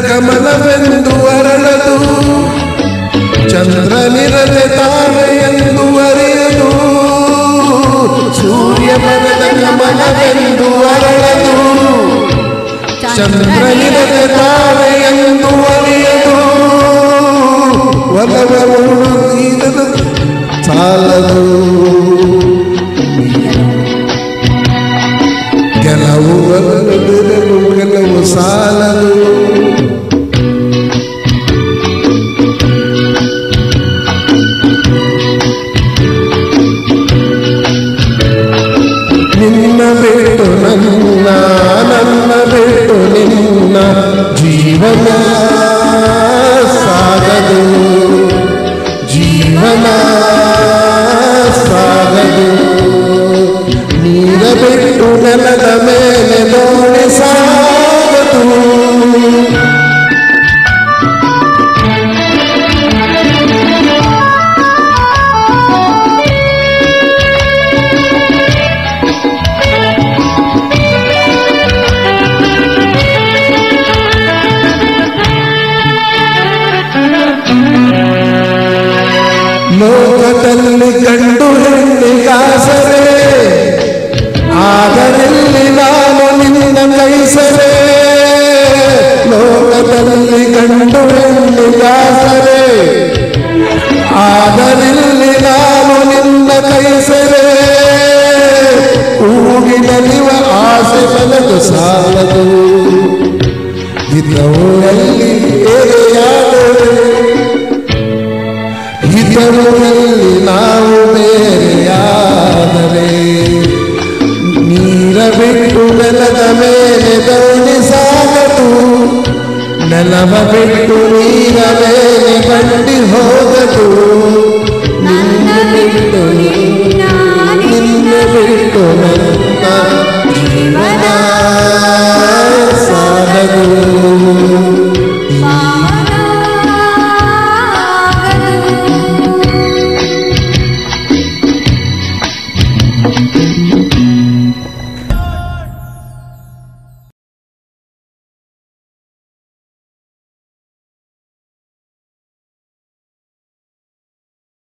ಕಮಲವೆಂದು ಅರಳದು ಚಂದ್ರನಿರದೆ ತಾಳೆ ಎಂದು ಅರಿಯದು ಸೂರ್ಯ ಬರದ ಕಮಲವೆಂದು ಅರಳದು ಚಂದ್ರನಿರದೆ ತಾಳೆ ಎಂದು ಅರಿಯದು ಒಲವನ್ನು ತೀರದು ಸಾಲದು ಕೆಲವು ಒಲವಿರಲು ಕೆಲವು ಸಾಲದು ನಿನ್ನ ಬಿಟ್ಟು ನನ್ನ ನನ್ನ ಬಿಟ್ಟು ನಿನ್ನ ಜೀವನ ಸಾಗದು ಜೀವನ ಸಾಗದು ನೀರ ಬಿಟ್ಟು ನೆಲದ ಮೇಲೆ ದೋಣಿ ಸಾಗದು ಲೋಕದಲ್ಲಿ ಕಂಡು ಹೆಣ್ಣಿಗಾಸರೆ ಆದರಲ್ಲಿ ನಾನು ನಿನ್ನ ಕೈಸರೆ ಲೋಕದಲ್ಲಿ ಕಂಡು ಹೆಣ್ಣಿಗಾಸರೆ ಆದರಲ್ಲಿ ನಾನು ನಿನ್ನ ಕೈಸರೆ ಹೂವಿನಲಿವ ಆಸೆ ಬಲದು ಸಾಲದು ಹಿತವು ಎಲ್ಲಿ ಏರೆಯಾದರೆ ಹಿತವುಗಳಲ್ಲಿ ನಾವು ಬೇರೆಯಾದರೆ ನೀರ ಬಿಟ್ಟು ನೆಲದ ಮೇಲೆ ದೋಣಿ ಸಾಗದು ನೆಲವ ಬಿಟ್ಟು ನೀರ ಮೇಲೆ ಬಂಡಿ ಹೋಗದು ನಿನ್ನ ಬಿಟ್ಟು ನಿನ್ನ ನಿನ್ನ ಬಿಟ್ಟು ನನ್ನ ಜೀವನ ಸಾಗದು